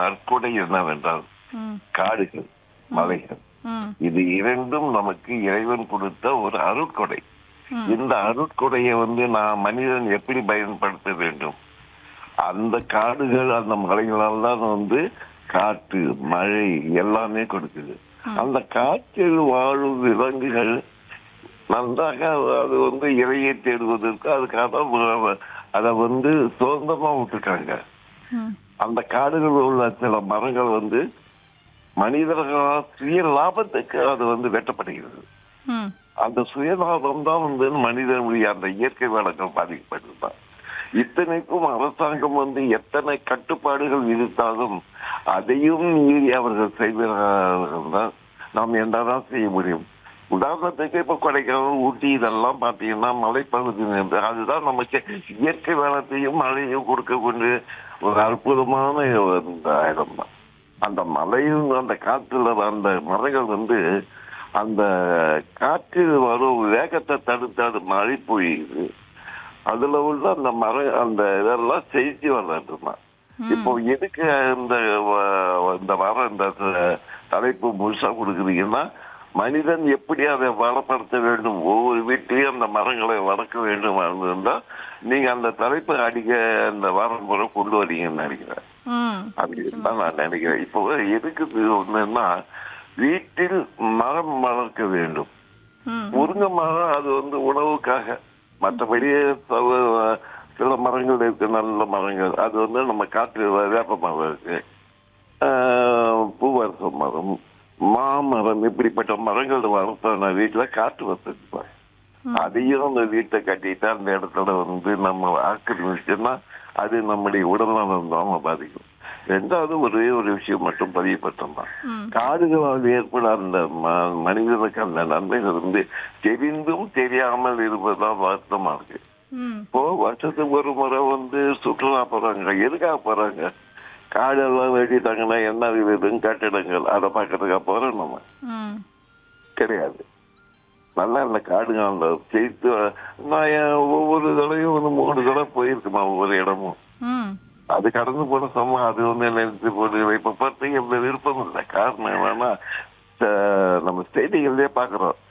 அற்கொடை என்னவென்றால் ம் காடுகள் மலைகள் ம் இது இரண்டும் நமக்கு இறைவன் கொடுத்த ஒரு அருட்கொடை ம். இந்த அருட்கொடையை வந்து நான் மனிதன் எப்படி பயன்படுத்த வேண்டும் அந்த காடுகள் அந்த மலைகளால் தான் வந்து காற்று மழை எல்லாமே கொடுக்குது அந்த காற்றில் வாழும் விலங்குகள் நன்றாக அது வந்து இறையை தேடுவதற்கு அதுக்காக வ- அதை வந்து சுதந்திரமா விட்டுருக்காங்க ம் அந்த காடுகளில் உள்ள சில மரங்கள் வந்து மனிதர்களால் சுய லாபத்துக்கு அது வந்து வெட்டப்படுகிறது ம் அந்த சுயலாபம் தான் வந்து மனிதனுடைய அந்த இயற்கை வளங்கள் பாதிக்கப்படுதுதான் இத்தனைக்கும் அரசாங்கம் வந்து எத்தனை கட்டுப்பாடுகள் விதித்தாலும் அதையும் மீறி அவர்கள் செய்வார்கள் தான் நாம் என்னதான் செய்ய முடியும் உதாரணத்துக்கு இப்ப கொடைக்கானல் ஊட்டி இதெல்லாம் பாத்தீங்கன்னா மலைப்பகுதி என்று அதுதான் நமக்கு இயற்கை வளத்தையும் மழையும் கொடுக்கக்கூடிய ஒரு அற்புதமான இந்த இடம் தான் அந்த மலையும் அந்த காற்றுல அந்த மலைகள் வந்து அந்த காற்றில் வரும் வேகத்தை தடுத்து அது மழை பொழியுது அதுல உள்ள அந்த மர அந்த இதெல்லாம் செஞ்சு வர்றதுமா இப்போ எதுக்கு இந்த வ- இந்த வர இந்த த- தலைப்பு முழுசா கொடுக்குறீங்கன்னா மனிதன் எப்படி அதை வளப்படுத்த வேண்டும் ஒவ்வொரு வீட்டிலையும் அந்த மரங்களை வளர்க்க வேண்டும் இருந்தால் நீங்க அந்த தலைப்பு அடிக்க அந்த வாரம் முறை கொண்டு வரீங்கன்னு நினைக்கிறேன் ம் அப்படின்னு தான் நான் நினைக்கிறேன் இப்போ எதுக்கு இது ஒண்ணுன்னா வீட்டில் மரம் வளர்க்க வேண்டும் ம் முருங்கை மரம் அது வந்து உணவுக்காக மற்றபடி சவ- சில மரங்கள் இருக்கு நல்ல மரங்கள் அது வந்து நம்ம காற்று வேப்ப மரம் இருக்கு ஆஹ் பூவரச மரம் மாமரம் இப்படிப்பட்ட மரங்கள் வளர்த்தோம்னா வீட்டுல காற்று வசதிப்பாங்க அதையும் அந்த வீட்டை கட்டிட்டு அந்த இடத்துல வந்து நம்ம ஆக்கிரமிச்சோம்னா அது நம்முடைய உடல்நலம் தான் பாதிக்கும் ரெண்டாவது ஒரே ஒரு விஷயம் மட்டும் பதியப்பட்டோம்னா ம் காடுகளால் ஏற்பட அந்த ம- மனிதனுக்கு அந்த நன்மைகள் வந்து தெரிந்தும் தெரியாமல் இருப்பதுதான் வருத்தமா இருக்கு ம் இப்போ வருஷத்துக்கு ஒரு முறை வந்து சுற்றுலா போறாங்க எதுக்காக போறாங்க காடெல்லாம் வெட்டிட்டாங்கன்னா என்ன விதம் கட்டிடங்கள் அதை பார்க்கறதுக்காக போறோம் நம்ம ம் கிடையாது நல்லா இந்த காடுங்க அந்த சேர்த்து நான் என் ஒவ்வொரு தடவையும் வந்து மூணு தடவை போயிருக்குமா ஒவ்வொரு இடமும் ம் அது கடந்து போன சமம் அது வந்து நினைச்சு போட்டு இப்ப பார்த்தீங்க இந்த விருப்பம் இல்லை காரணம் என்னன்னா அஹ், நம்ம செய்திகள்லயே பாக்குறோம்